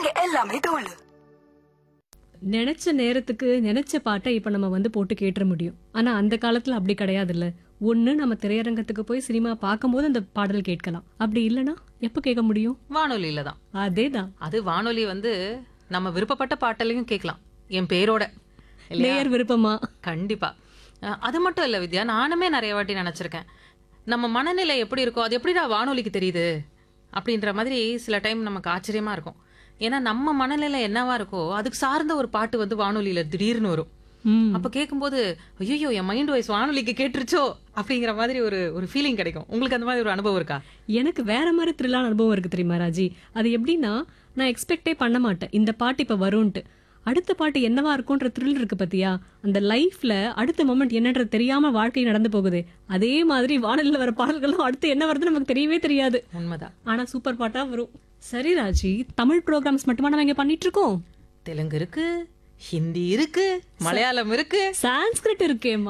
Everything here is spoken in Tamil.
இங்க எல்லாமே தோல் நினைச்ச நேரத்துக்கு நினைச்ச பாட்டை இப்ப நம்ம வந்து போட்டு கேட்டுற முடியும் ஆனா அந்த காலத்துல அப்படி கிடையாதுல்ல ஒண்ணு நம்ம திரையரங்கத்துக்கு போய் சினிமா பார்க்கும்போது அந்த பாடல் கேட்கலாம் அப்படி இல்லனா எப்ப கேட்க முடியும் வானொலியில தான் அதேதான் அது வானொலி வந்து நம்ம விருப்பப்பட்ட பாட்டலையும் கேட்கலாம் என் பேரோட இல்லையா? நேயர் விருப்பமா கண்டிப்பா அஹ், அது மட்டும் இல்ல வித்யா நானுமே நிறைய வாட்டி நினைச்சிருக்கேன் நம்ம மனநிலை எப்படி இருக்கோ அது எப்படிடா வானொலிக்கு தெரியுது அப்படின்ற மாதிரி சில டைம் நமக்கு ஆச்சரியமா இருக்கும் ஏன்னா நம்ம மனநிலை என்னவா இருக்கோ அதுக்கு சார்ந்த ஒரு பாட்டு வந்து வானொலியில திடீர்னு வரும் ம் அப்ப கேட்கும்போது ஐயோ என் மைண்ட் வாய்ஸ் வானொலிக்கு கேட்டுருச்சோ அப்படிங்கிற மாதிரி ஒரு ஒரு ஃபீலிங் கிடைக்கும் உங்களுக்கு அந்த மாதிரி ஒரு அனுபவம் இருக்கா எனக்கு வேற மாதிரி த்ரில்லான அனுபவம் இருக்கு தெரியுமா ராஜி அது எப்படின்னா நான் எக்ஸ்பெக்டே பண்ண மாட்டேன் இந்த பாட்டு இப்ப வரும்ன்ட்டு அடுத்த பாட்டு என்னவா இருக்கும்ன்ற த்ரில் இருக்கு பாத்தியா அந்த லைஃப்ல அடுத்த மொமெண்ட் என்னன்றது தெரியாம வாழ்க்கை நடந்து போகுது அதே மாதிரி வானலில் வர பாடல்களும் அடுத்து என்ன வருதுன்னு நமக்கு தெரியவே தெரியாது உண்மைதான் ஆனா சூப்பர் பாட்டா வரும் சரி ராஜி தமிழ் ப்ரோக்ராம்ஸ் மட்டுமா நம்ம இங்க பண்ணிட்டு இருக்கோம் தெலுங்கு இருக்கு ஹிந்தி இருக்கு மலையாளம் இருக்கு சான்ஸ்கிரிட் இருக்கேம்மா